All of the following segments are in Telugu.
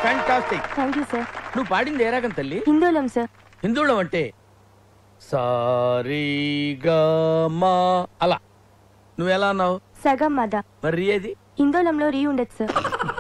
ఫ్యాంటాస్టిక్ థ్యాంక్ యూ సార్ నువ్వు పాడింది ఏ రాగం తల్లి హిందోళం సార్ హిందువులం అంటే సారీగా మా అలా నువ్వు ఎలా అన్నావు సగం మద మరి ఏది హిందోళంలో రీ ఉండదు సార్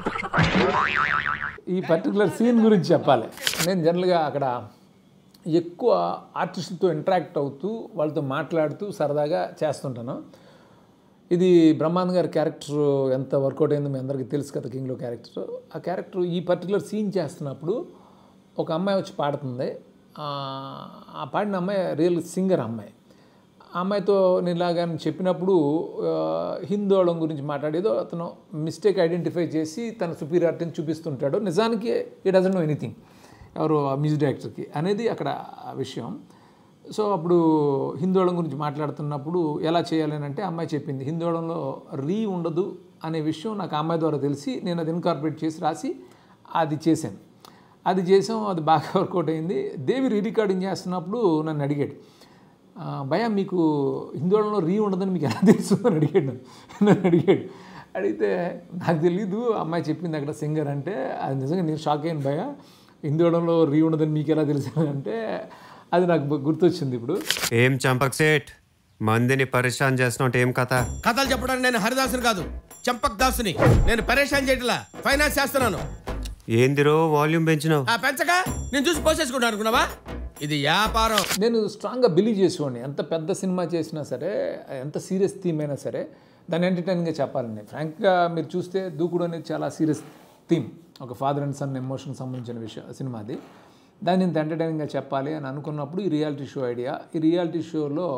ఈ పర్టికులర్ సీన్ గురించి చెప్పాలి నేను జనరల్గా అక్కడ ఎక్కువ ఆర్టిస్టులతో ఇంటరాక్ట్ అవుతూ వాళ్ళతో మాట్లాడుతూ సరదాగా చేస్తుంటాను ఇది బ్రహ్మానంద్ గారి క్యారెక్టర్ ఎంత వర్కౌట్ అయిందో మీ అందరికీ తెలుసు కదా కింగ్లో క్యారెక్టర్ ఆ క్యారెక్టర్ ఈ పర్టికులర్ సీన్ చేస్తున్నప్పుడు ఒక అమ్మాయి వచ్చి పాడుతుంది ఆ ఆ పాడిన అమ్మాయి రియల్ సింగర్ అమ్మాయి ఆ అమ్మాయితో నేను ఇలాగా చెప్పినప్పుడు ఆ, హిందోళం గురించి మాట్లాడేదో అతను మిస్టేక్ ఐడెంటిఫై చేసి తన సుపీరియారిటీని చూపిస్తుంటాడు నిజానికి ఈ డజన్ నో ఎనీథింగ్ ఎవరు ఆ మ్యూజిక్ డైరెక్టర్కి అనేది అక్కడ ఆ విషయం సో అప్పుడు హిందోళం గురించి మాట్లాడుతున్నప్పుడు ఎలా చేయాలి అని అంటే అమ్మాయి చెప్పింది హిందోళంలో రీ ఉండదు అనే విషయం నాకు ఆ అమ్మాయి ద్వారా తెలిసి నేను అది ఇన్కార్పొరేట్ చేసి రాసి అది చేశాను అది చేసాం అది బాగా వర్కౌట్ అయింది దేవి రీ రికార్డింగ్ చేస్తున్నప్పుడు నన్ను అడిగాడు "ఆ, భయ మీకు హిందోళంలో రీ ఉండదని మీకు ఎలా తెలుసు అని అడిగాడు నన్ను. నన్ను అడిగాడు అడిగితే నాకు తెలీదు అమ్మాయి చెప్పింది అక్కడ సింగర్ అంటే అది నిజంగా నేను షాక్ అయ్యాను భయ హిందోళంలో రీ ఉండదని మీకు ఎలా తెలుసు అని అంటే అది నాకు గుర్తొచ్చింది ఇప్పుడు ఏం చంపక్ సేట్ మందిని పరిశాన్ చేస్తున్నావు ఏం కథ కథలు చెప్పడానికి నేను హరిదాసుని కాదు చంపక్ దాసుని నేను పరేషాన్ చేయట్లా ఫైనాన్స్ చేస్తున్నాను ఏందిరో వాల్యూమ్ పెంచినావు ఆ పెంచక నేను చూసి పోసేసుకుంటాను అనుకున్నావా ఇది వ్యాపారం నేను స్ట్రాంగ్గా బిలీవ్ చేసేవాడిని ఎంత పెద్ద సినిమా చేసినా సరే ఎంత సీరియస్ థీమ్ అయినా సరే దాన్ని ఎంటర్టైన్గా చెప్పాలని ఫ్రాంక్గా మీరు చూస్తే దూకుడు అనేది చాలా సీరియస్ థీమ్ ఒక ఫాదర్ అండ్ సన్ ఎమోషన్ సంబంధించిన విషయం సినిమా అది దాన్ని ఇంత ఎంటర్టైనింగ్గా చెప్పాలి అని అనుకున్నప్పుడు ఈ రియాలిటీ షో ఐడియా ఈ రియాలిటీ షోలో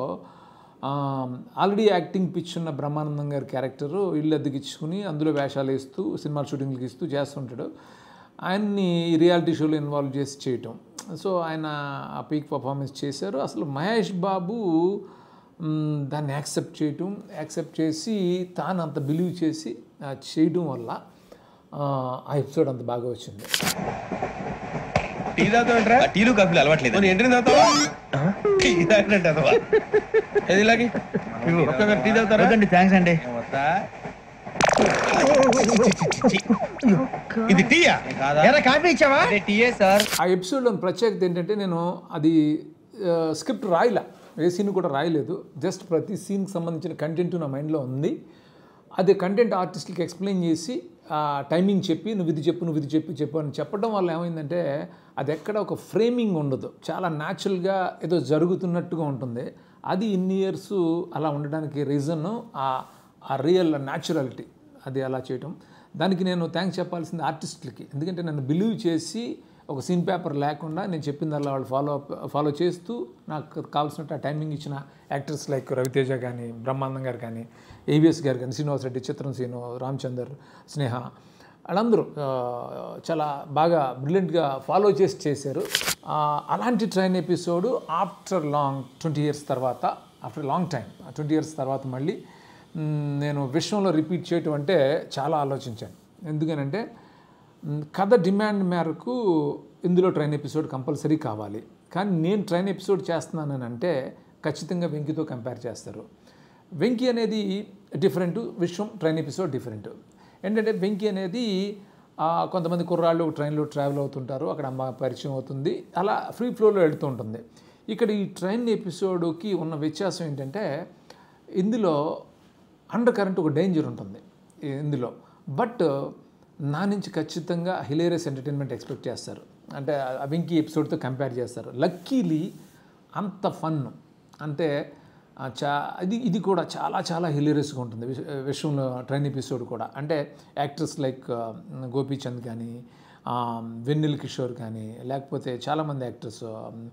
ఆల్రెడీ యాక్టింగ్ పిచ్ ఉన్న బ్రహ్మానందం గారి క్యారెక్టరు ఇల్లు అద్దెకిచ్చుకుని అందులో వేషాలు వేస్తూ సినిమా షూటింగ్లకి ఇస్తూ చేస్తుంటాడు ఆయన్ని ఈ రియాలిటీ షోలో ఇన్వాల్వ్ చేసి చేయటం సో ఆయన ఆ పీక్ పర్ఫార్మెన్స్ చేశారు అసలు మహేష్ బాబు మ్, దాన్ని యాక్సెప్ట్ చేయటం యాక్సెప్ట్ చేసి తాను అంత బిలీవ్ చేసి ఆ, చేయడం వల్ల ఆ, ఆ ఎపిసోడ్ అంత బాగా వచ్చింది టీ తాగుతావంటరా టీలు కాఫీలు అలవాట్లేదు ఎంట్రీ తాగుతావా టీ తాగినట్టు అదవా ఏది ఇలాగి ఒక్కొక్కరు టీ తాగుతారా థ్యాంక్స్ అండి వద్దా? ఇది టీయా ఎరా కాఫీ ఇచ్చావా టీయే సార్ ఆ ఎపిసోడ్లోని ప్రత్యేకత ఏంటంటే నేను అది ఆ, స్క్రిప్ట్ రాయలే ఏ సీన్ కూడా రాయలేదు జస్ట్ ప్రతి సీన్కి సంబంధించిన కంటెంట్ నా మైండ్లో ఉంది అది కంటెంట్ ఆర్టిస్ట్కి ఎక్స్ప్లెయిన్ చేసి ఆ టైమింగ్ చెప్పి నువ్వు ఇది చెప్పు నువ్వు ఇది చెప్పి చెప్పు అని చెప్పడం వల్ల ఏమైందంటే అది ఎక్కడ ఒక ఫ్రేమింగ్ ఉండదు చాలా న్యాచురల్గా ఏదో జరుగుతున్నట్టుగా ఉంటుంది అది ఇన్ని ఇయర్స్ అలా ఉండడానికి రీజన్ ఆ రియల్ న్యాచురాలిటీ అది అలా చేయటం దానికి నేను థ్యాంక్స్ చెప్పాల్సింది ఆర్టిస్టులకి ఎందుకంటే నన్ను బిలీవ్ చేసి ఒక సీన్ పేపర్ లేకుండా నేను చెప్పిందల్లా వాళ్ళు ఫాలో అప్ ఫాలో చేస్తూ నాకు కావాల్సినట్టు ఆ టైమింగ్ ఇచ్చిన యాక్టర్స్ లైక్ రవితేజ కానీ బ్రహ్మానందం గారు కానీ ఏవిఎస్ గారు కానీ శ్రీనివాస్ రెడ్డి చిత్రం శ్రీను రామచందర్ స్నేహ వాళ్ళందరూ ఆ, చాలా బాగా బ్రిలియంట్గా ఫాలో చేసి చేశారు ఆ, అలాంటి train episode after long twenty years తర్వాత after long time twenty years తర్వాత మళ్ళీ మ్, నేను విశ్వంలో రిపీట్ చేయటం అంటే చాలా ఆలోచించాను ఎందుకనంటే మ్, కథ డిమాండ్ మేరకు ఇందులో ట్రైన్ ఎపిసోడ్ కంపల్సరీ కావాలి కానీ నేను ట్రైన్ ఎపిసోడ్ చేస్తున్నానని అంటే ఖచ్చితంగా వెంకితో కంపేర్ చేస్తారు వెంకీ అనేది different Vishwam train episode different ఏంటంటే వెంకీ అనేది ఆ, కొంతమంది కుర్రాళ్ళు ట్రైన్లో ట్రావెల్ అవుతుంటారు అక్కడ అమ్మ పరిచయం అవుతుంది అలా ఫ్రీ ఫ్లోలో వెళ్తూ ఉంటుంది ఇక్కడ ఈ ట్రైన్ ఎపిసోడ్కి ఉన్న వ్యత్యాసం ఏంటంటే ఇందులో అండర్ కరెంట్ ఒక డేంజర్ ఉంటుంది ఈ- ఇందులో బట్ నా నుంచి ఖచ్చితంగా హిలేరియస్ ఎంటర్టైన్మెంట్ ఎక్స్పెక్ట్ చేస్తారు అంటే ఆ వెంకీ ఎపిసోడ్తో కంపేర్ చేస్తారు లక్కీలీ అంత ఫన్ అంటే ఆ, చా ఇది ఇది కూడా చాలా చాలా హిలేరియస్గా ఉంటుంది విష- విశ్వంలో ట్రైన్ ఎపిసోడ్ కూడా అంటే యాక్టర్స్ లైక్ గోపీచంద్ కానీ ఆ, వెన్నెల కిషోర్ కానీ లేకపోతే చాలామంది యాక్టర్స్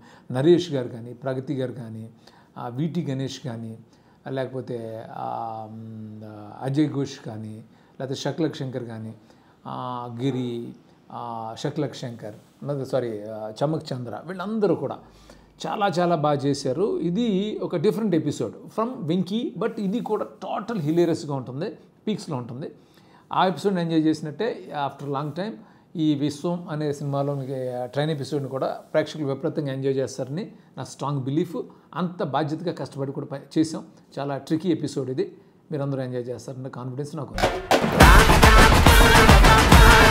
నరేష్ గారు కానీ ప్రగతి గారు కానీ ఆ, వీటి గణేష్ కానీ లేకపోతే ఆ, మ్, అజయ్ ఘోష్ కానీ లేకపోతే శక్లక్ శంకర్ కానీ ఆ, గిరి ఆ, శక్లక్ శంకర్ సారీ చమక్ చంద్ర వీళ్ళందరూ కూడా చాలా చాలా బాగా చేశారు ఇది ఒక different episode from Venky but ఇది కూడా టోటల్ హిలేరియస్గా ఉంటుంది పీక్స్లో ఉంటుంది ఆ ఎపిసోడ్ ఎంజాయ్ చేసినట్టే ఆఫ్టర్ లాంగ్ టైం ఈ విశ్వం అనే సినిమాలో మీకు ట్రైన్ ఎపిసోడ్ని కూడా ప్రేక్షకులు విపరీతంగా ఎంజాయ్ చేస్తారని నా స్ట్రాంగ్ బిలీఫ్ అంత బాధ్యతగా కష్టపడి కూడా ప- చేసాం చాలా ట్రికీ ఎపిసోడ్ ఇది మీరందరూ ఎంజాయ్ చేస్తారన్న కాన్ఫిడెన్స్ నాకు ఉంది.